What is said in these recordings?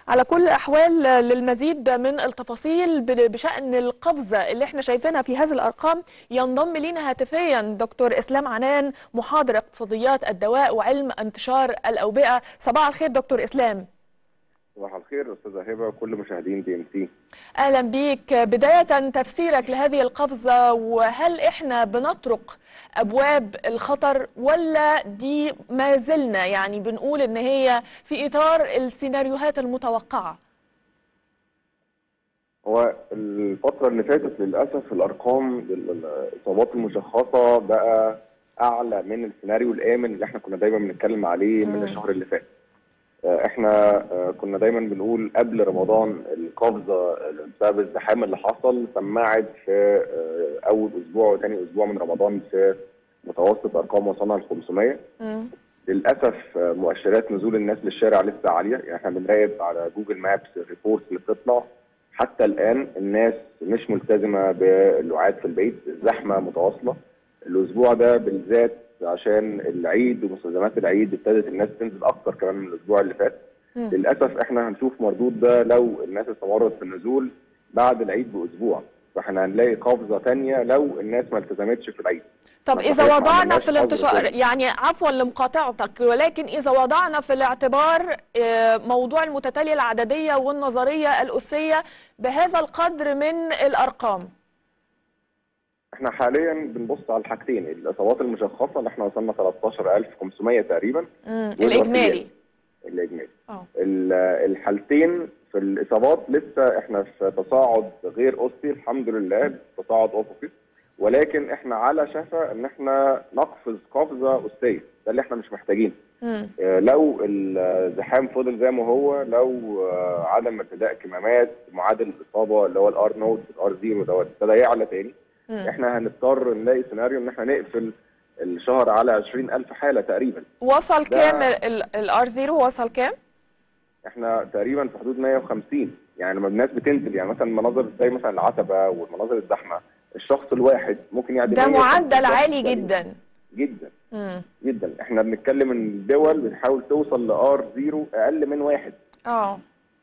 على كل الأحوال للمزيد من التفاصيل بشأن القفزة اللي احنا شايفينها في هذه الأرقام ينضم لينا هاتفيا دكتور إسلام عنان محاضر اقتصاديات الدواء وعلم انتشار الأوبئة صباح الخير دكتور إسلام صباح الخير استاذه هبه وكل مشاهدين دي ام سي اهلا بيك بدايه تفسيرك لهذه القفزه وهل احنا بنطرق ابواب الخطر ولا دي ما زلنا يعني بنقول ان هي في اطار السيناريوهات المتوقعه هو الفتره اللي فاتت للاسف الارقام الاصابات المشخصه بقى اعلى من السيناريو الامن اللي احنا كنا دايما بنتكلم عليه من الشهر اللي فات احنا كنا دايما بنقول قبل رمضان القفزه بسبب الزحام اللي حصل سمعت في اول اسبوع وثاني اسبوع من رمضان في متوسط ارقام وصلنا ل 500 مم. للاسف مؤشرات نزول الناس للشارع لسه عاليه يعني احنا بنراقب على جوجل مابس الريبورت اللي بتطلع حتى الان الناس مش ملتزمه بالوعاد في البيت الزحمه متواصله الاسبوع ده بالذات عشان العيد ومستلزمات العيد ابتدت الناس تنزل اكتر كمان من الاسبوع اللي فات مم. للاسف احنا هنشوف مردود ده لو الناس استمرت في النزول بعد العيد باسبوع فاحنا هنلاقي قفزه ثانيه لو الناس ما التزمتش في العيد طب ما إذا صحيح ما وضعنا عملناش في الانتشار قفزة تانية. يعني عفوا لمقاطعتك ولكن إذا وضعنا في الاعتبار آه، موضوع المتتالية العددية والنظرية الأسية بهذا القدر من الأرقام احنا حاليا بنبص على الحاجتين الاصابات المشخصه اللي احنا وصلنا 13500 تقريبا مم. والوفيات. الإجمالي الاجمالي اه ال- الحالتين في الاصابات لسه احنا في تصاعد غير اسي الحمد لله تصاعد افقي ولكن احنا على شفا ان احنا نقفز قفزه اسيه ده اللي احنا مش محتاجينه مم. آه، لو الزحام فضل زي ما هو لو آه، عدم ارتداء كمامات معادل الاصابه اللي هو الار نوت الار زيرو دوت ابتدى يعلى تاني مم. احنا هنضطر نلاقي سيناريو ان احنا نقفل الشهر على 20000 حاله تقريبا وصل ده- كام الار زيرو وصل كام؟ احنا تقريبا في حدود 150 يعني لما الناس بتنزل يعني مثلا مناظر زي مثلا العتبه والمناظر الزحمه الشخص الواحد ممكن يعدي ده 150 معدل شخص عالي تقريباً. جدا جدا مم. جدا احنا بنتكلم ان الدول بتحاول توصل لار زيرو اقل من واحد اه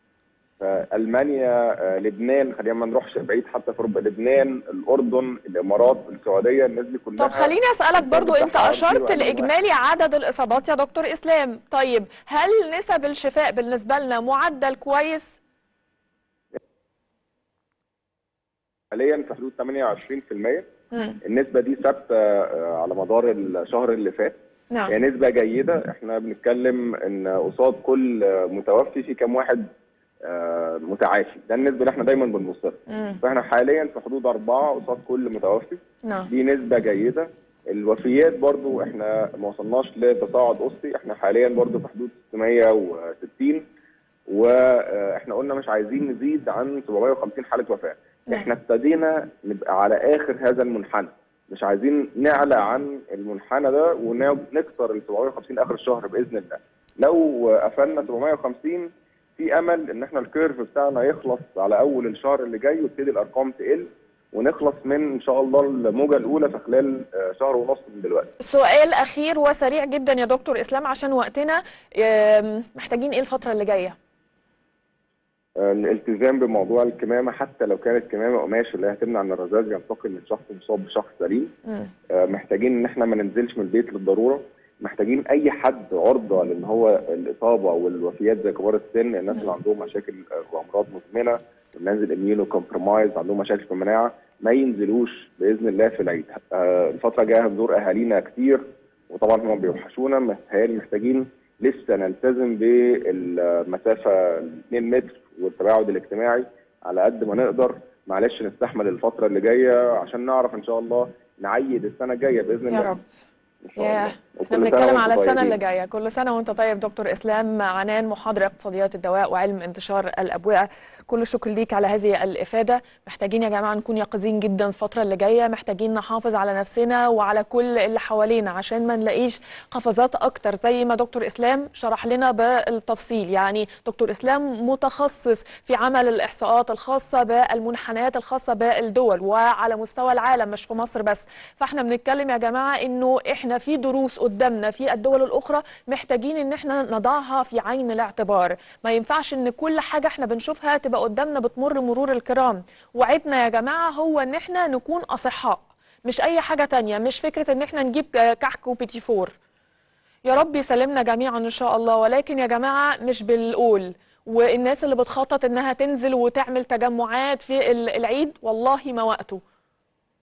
فالمانيا آه، لبنان خلينا ما نروحش بعيد حتى في اوروبا لبنان الاردن الامارات السعوديه الناس دي كلها طب خليني اسالك برضو انت بتاعها اشرت أرضي وأقل لاجمالي عدد الاصابات يا دكتور اسلام طيب هل نسب الشفاء بالنسبه لنا معدل كويس حاليا في حدود 28% مم. النسبه دي ثابته آه، على مدار الشهر اللي فات هي نعم نسبة جيدة احنا بنتكلم ان قصاد كل متوفي في كام واحد آه، متعافي ده النسبة اللي احنا دايما بنبص لها مم. فاحنا حاليا في حدود أربعة قصاد كل متوفي نعم دي نسبة جيدة الوفيات برضو احنا ما وصلناش لتصاعد أسطي احنا حاليا برضو في حدود 660 واحنا قلنا مش عايزين نزيد عن 750 حالة وفاة نعم. احنا ابتدينا نبقى على آخر هذا المنحنى مش عايزين نعلى عن المنحنى ده ونكسر ال 750 اخر الشهر باذن الله. لو قفلنا 750 في امل ان احنا الكيرف بتاعنا يخلص على اول الشهر اللي جاي وتبتدي الارقام تقل ونخلص من ان شاء الله الموجه الاولى في خلال آه، شهر ونص من دلوقتي. سؤال اخير وسريع جدا يا دكتور اسلام عشان وقتنا آم، محتاجين ايه الفتره اللي جايه آه، الالتزام بموضوع الكمامه حتى لو كانت كمامه قماش اللي هتمنع ان الرذاذ ينتقل من شخص مصاب بشخص سليم مم. آه، محتاجين ان احنا ما ننزلش من البيت للضروره محتاجين اي حد عرضه لان هو الاصابه والوفيات زي كبار السن الناس اللي عندهم مشاكل آه، وامراض مزمنه والناس الاميونو كومبرومايز عندهم مشاكل في المناعه ما ينزلوش باذن الله في العيد آه، الفتره الجايه هنزور اهالينا كتير وطبعا هم بيوحشونا متهيألي محتاجين لسه نلتزم بالمسافه 2 متر والتباعد الاجتماعي على قد ما نقدر معلش نستحمل الفتره اللي جايه عشان نعرف ان شاء الله نعيد السنه الجايه باذن الله يا رب ان شاء ياه الله احنا وكل سنة بنتكلم وانتم على السنه طيبين. اللي جايه كل سنه وانت طيب دكتور اسلام عنان محاضر اقتصاديات الدواء وعلم انتشار الابوعه كل الشكر ليك على هذه الافاده محتاجين يا جماعه نكون يقظين جدا الفتره اللي جايه محتاجين نحافظ على نفسنا وعلى كل اللي حوالينا عشان ما نلاقيش قفزات اكتر زي ما دكتور اسلام شرح لنا بالتفصيل يعني دكتور اسلام متخصص في عمل الاحصاءات الخاصه بالمنحنيات الخاصه بالدول وعلى مستوى العالم مش في مصر بس فاحنا بنتكلم يا جماعه انه احنا احنا في دروس قدامنا في الدول الاخرى محتاجين ان احنا نضعها في عين الاعتبار ما ينفعش ان كل حاجه احنا بنشوفها تبقى قدامنا بتمر مرور الكرام وعدنا يا جماعه هو ان احنا نكون اصحاء مش اي حاجه تانية مش فكره ان احنا نجيب كحك وبيتي فور يا رب يسلمنا جميعا ان شاء الله ولكن يا جماعه مش بالقول والناس اللي بتخطط انها تنزل وتعمل تجمعات في ال- العيد والله ما وقته